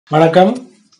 வணக்கம்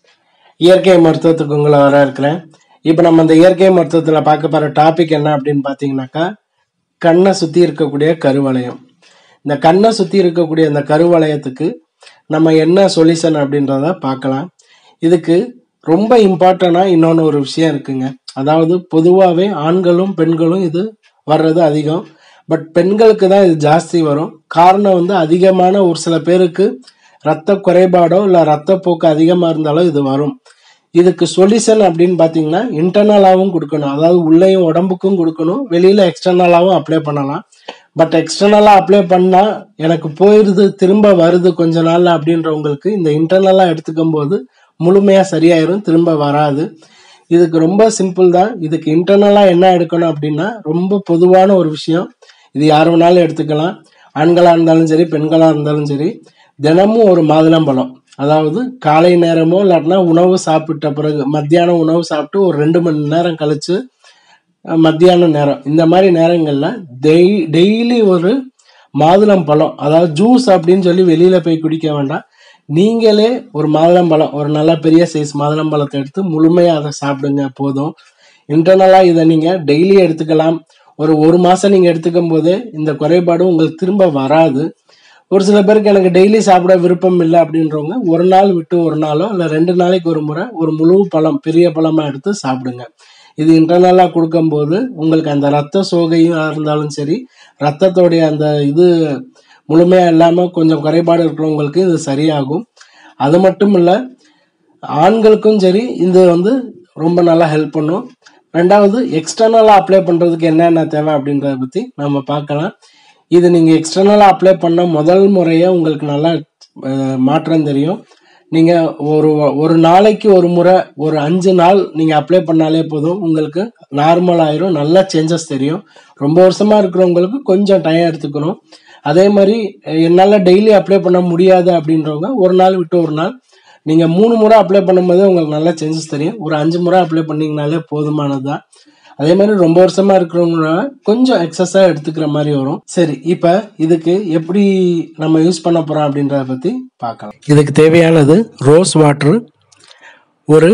இயற்கை மருத்துவத்துக்கு உங்களை வர இருக்கிறேன் இப்போ நம்ம இந்த இயற்கை மருத்துவத்தில் பார்க்க போகிற டாபிக் என்ன அப்படின்னு பார்த்தீங்கன்னாக்கா கண்ணை சுற்றி இருக்கக்கூடிய கருவளையம் இந்த கண்ணை சுற்றி இருக்கக்கூடிய இந்த கருவளையத்துக்கு நம்ம என்ன சொல்யூஷன் அப்படின்றத பார்க்கலாம் இதுக்கு ரொம்ப இம்பார்ட்டண்டாக இன்னொன்று ஒரு விஷயம் இருக்குங்க அதாவது பொதுவாகவே ஆண்களும் பெண்களும் இது வர்றது அதிகம் பட் பெண்களுக்கு தான் இது ஜாஸ்தி வரும் காரணம் வந்து அதிகமான ஒரு சில பேருக்கு ரத்த குறைபாடோ இல்லை ரத்தப்போக்கு அதிகமாக இருந்தாலும் இது வரும் இதுக்கு சொல்யூஷன் அப்படின்னு பார்த்தீங்கன்னா இன்டர்னலாகவும் கொடுக்கணும் அதாவது உள்ளேயும் உடம்புக்கும் கொடுக்கணும் வெளியில் எக்ஸ்டர்னலாகவும் அப்ளை பண்ணலாம் பட் எக்ஸ்டர்னலாக அப்ளை பண்ணால் எனக்கு போயிடுது திரும்ப வருது கொஞ்ச நாள்ல அப்படின்றவங்களுக்கு இந்த இன்டர்னலாக எடுத்துக்கும் போது முழுமையாக சரியாயிரும் திரும்ப வராது இதுக்கு ரொம்ப சிம்பிள் தான் இதுக்கு இன்டர்னலாக என்ன எடுக்கணும் அப்படின்னா ரொம்ப பொதுவான ஒரு விஷயம் இது யார் வேணாலும் எடுத்துக்கலாம் ஆண்களாக இருந்தாலும் சரி பெண்களாக இருந்தாலும் சரி தினமும் ஒரு மாதுளம்பழம் அதாவது காலை நேரமோ இல்லாட்டினா உணவு சாப்பிட்ட பிறகு மத்தியானம் உணவு சாப்பிட்டு ஒரு ரெண்டு மணி நேரம் கழிச்சு அஹ், மத்தியான நேரம் இந்த மாதிரி நேரங்களில் டெய் டெய்லி ஒரு மாதுளம் பழம் அதாவது ஜூஸ் அப்படின்னு சொல்லி வெளியில போய் குடிக்க வேண்டாம் நீங்களே ஒரு மாதுளம்பழம் ஒரு நல்ல பெரிய சைஸ் மாதுளம்பழத்தை எடுத்து முழுமையாக அதை சாப்பிடுங்க போதும் இன்டர்னலாக இதை நீங்கள் டெய்லி எடுத்துக்கலாம் ஒரு ஒரு மாதம் நீங்கள் எடுத்துக்கும் போதே இந்த குறைபாடு உங்களுக்கு திரும்ப வராது ஒரு சில பேருக்கு எனக்கு டெய்லி சாப்பிட விருப்பம் இல்லை அப்படின்றவங்க ஒரு நாள் விட்டு ஒரு நாளோ இல்லை ரெண்டு நாளைக்கு ஒரு முறை ஒரு முழு பழம் பெரிய பழமாக எடுத்து சாப்பிடுங்க இது இன்டர்னலாக கொடுக்கும்போது உங்களுக்கு அந்த ரத்த சோகையாக இருந்தாலும் சரி ரத்தத்தோடைய அந்த இது முழுமையாக இல்லாமல் கொஞ்சம் குறைபாடு இருக்கிறவங்களுக்கு இது சரியாகும் அது மட்டும் இல்லை ஆண்களுக்கும் சரி இது வந்து ரொம்ப நல்லா ஹெல்ப் பண்ணும் ரெண்டாவது எக்ஸ்டர்னலாக அப்ளை பண்ணுறதுக்கு என்னென்ன தேவை அப்படின்றத பற்றி நம்ம பார்க்கலாம் இது நீங்கள் எக்ஸ்டர்னலாக அப்ளை பண்ண முதல் முறையே உங்களுக்கு நல்லா அஹ், மாற்றம் தெரியும் நீங்கள் ஒரு ஒரு நாளைக்கு ஒரு முறை ஒரு அஞ்சு நாள் நீங்கள் அப்ளை பண்ணாலே போதும் உங்களுக்கு நார்மல் ஆயிரும் நல்ல சேஞ்சஸ் தெரியும் ரொம்ப வருஷமாக இருக்கிறவங்களுக்கு கொஞ்சம் டைம் எடுத்துக்கணும் அதே மாதிரி அஹ், என்னால் டெய்லி அப்ளை பண்ண முடியாது அப்படின்றவங்க ஒரு நாள் விட்டு ஒரு நாள் நீங்கள் மூணு முறை அப்ளை பண்ணும்போது உங்களுக்கு நல்ல சேஞ்சஸ் தெரியும் ஒரு அஞ்சு முறை அப்ளை பண்ணீங்கனாலே போதுமானது தான் அதே மாதிரி ரொம்ப வருஷமா இருக்கிறவங்க கொஞ்சம் எக்ஸஸாக எடுத்துக்கிற மாதிரி வரும் சரி இப்போ இதுக்கு எப்படி நம்ம யூஸ் பண்ண போறோம் அப்படின்றத பத்தி பார்க்கலாம் இதுக்கு தேவையானது ரோஸ் வாட்டர் ஒரு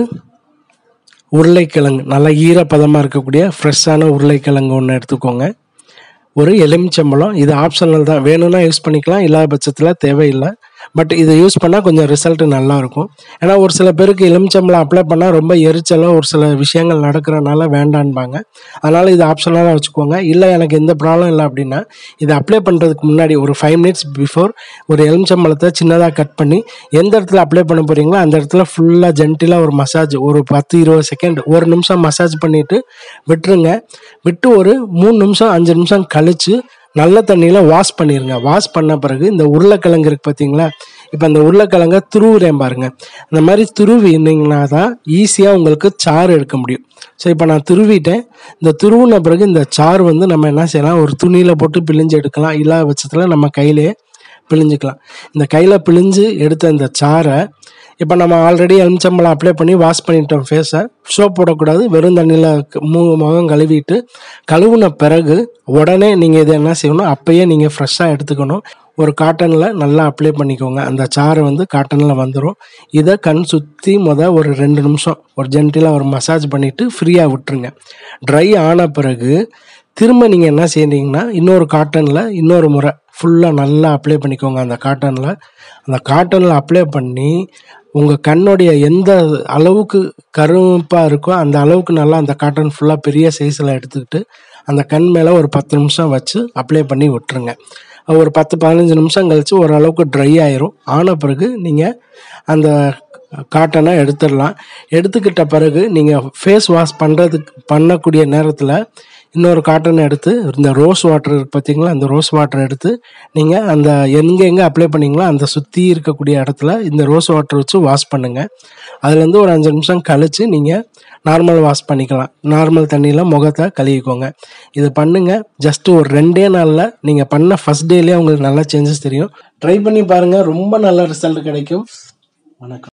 உருளைக்கிழங்கு நல்லா ஈரப்பதமாக இருக்கக்கூடிய ஃப்ரெஷ்ஷான உருளைக்கிழங்கு ஒன்று எடுத்துக்கோங்க ஒரு எலுமிச்சம்பழம் இது ஆப்ஷனல் தான் வேணும்னா யூஸ் பண்ணிக்கலாம் இல்லாத பட்சத்தில் தேவையில்லை பட் இதை யூஸ் பண்ணால் கொஞ்சம் ரிசல்ட் நல்லா இருக்கும் ஏன்னா ஒரு சில பேருக்கு எலுமிச்சம்பழம் அப்ளை பண்ணால் ரொம்ப எரிச்சலோ ஒரு சில விஷயங்கள் நடக்கிறனால வேண்டான்பாங்க அதனால் இது ஆப்ஷனலாக வச்சுக்கோங்க இல்லை எனக்கு எந்த ப்ராப்ளம் இல்லை அப்படின்னா இதை அப்ளை பண்ணுறதுக்கு முன்னாடி ஒரு ஃபைவ் மினிட்ஸ் பிஃபோர் ஒரு எலுமிச்சம்பழத்தை சின்னதாக கட் பண்ணி எந்த இடத்துல அப்ளை பண்ண போகிறீங்களோ அந்த இடத்துல ஃபுல்லாக ஜென்டிலாக ஒரு மசாஜ் ஒரு பத்து இருபது செகண்ட் ஒரு நிமிஷம் மசாஜ் பண்ணிவிட்டு விட்டுருங்க விட்டு ஒரு மூணு நிமிஷம் அஞ்சு நிமிஷம் கழிச்சு நல்ல தண்ணியில் வாஷ் பண்ணிடுங்க வாஷ் பண்ண பிறகு இந்த உருளைக்கிழங்கு இருக்கு பார்த்தீங்களா இப்போ அந்த உருளைக்கிழங்க துருவுறேன் பாருங்க அந்த மாதிரி துருவினீங்கன்னா தான் ஈஸியாக உங்களுக்கு சாறு எடுக்க முடியும் ஸோ இப்போ நான் துருவிட்டேன் இந்த துருவின பிறகு இந்த சாறு வந்து நம்ம என்ன செய்யலாம் ஒரு துணியில் போட்டு பிழிஞ்சு எடுக்கலாம் இல்லாத பட்சத்தில் நம்ம கையிலே பிழிஞ்சுக்கலாம் இந்த கையில் பிழிஞ்சு எடுத்த இந்த சாறை இப்போ நம்ம ஆல்ரெடி எலுமிச்சம்பழம் அப்ளை பண்ணி வாஷ் பண்ணிட்டோம் ஃபேஸை சோப் போடக்கூடாது வெறும் தண்ணியில் மூ முகம் கழுவிட்டு கழுவுன பிறகு உடனே நீங்கள் இதை என்ன செய்யணும் அப்பயே நீங்கள் ஃப்ரெஷ்ஷாக எடுத்துக்கணும் ஒரு காட்டனில் நல்லா அப்ளை பண்ணிக்கோங்க அந்த சாறு வந்து காட்டனில் வந்துடும் இதை கண் சுற்றி முத ஒரு ரெண்டு நிமிஷம் ஒரு ஜென்டிலாக ஒரு மசாஜ் பண்ணிவிட்டு ஃப்ரீயாக விட்டுருங்க ட்ரை ஆன பிறகு திரும்ப நீங்கள் என்ன செய்றீங்கன்னா இன்னொரு காட்டனில் இன்னொரு முறை ஃபுல்லாக நல்லா அப்ளை பண்ணிக்கோங்க அந்த காட்டனில் அந்த காட்டனில் அப்ளை பண்ணி உங்கள் கண்ணுடைய எந்த அளவுக்கு கருப்பாக இருக்கோ அந்த அளவுக்கு நல்லா அந்த காட்டன் ஃபுல்லாக பெரிய சைஸில் எடுத்துக்கிட்டு அந்த கண் மேலே ஒரு பத்து நிமிஷம் வச்சு அப்ளை பண்ணி விட்டுருங்க ஒரு பத்து பதினஞ்சு நிமிஷம் கழிச்சு ஓரளவுக்கு ட்ரை ஆயிரும் ஆன பிறகு நீங்கள் அந்த காட்டனை எடுத்துடலாம் எடுத்துக்கிட்ட பிறகு நீங்கள் ஃபேஸ் வாஷ் பண்ணுறதுக்கு பண்ணக்கூடிய நேரத்தில் இன்னொரு காட்டன் எடுத்து இந்த ரோஸ் வாட்டர் இருக்கு பார்த்தீங்களா அந்த ரோஸ் வாட்டர் எடுத்து நீங்கள் அந்த எங்கே எங்கே அப்ளை பண்ணீங்களோ அந்த சுற்றி இருக்கக்கூடிய இடத்துல இந்த ரோஸ் வாட்டர் வச்சு வாஷ் பண்ணுங்கள் அதுலேருந்து ஒரு அஞ்சு நிமிஷம் கழித்து நீங்கள் நார்மல் வாஷ் பண்ணிக்கலாம் நார்மல் தண்ணியில் முகத்தை கழுவிக்கோங்க இது பண்ணுங்கள் ஜஸ்ட் ஒரு ரெண்டே நாளில் நீங்கள் பண்ண ஃபஸ்ட் டேலேயே உங்களுக்கு நல்ல சேஞ்சஸ் தெரியும் ட்ரை பண்ணி பாருங்கள் ரொம்ப நல்ல ரிசல்ட் கிடைக்கும் வணக்கம்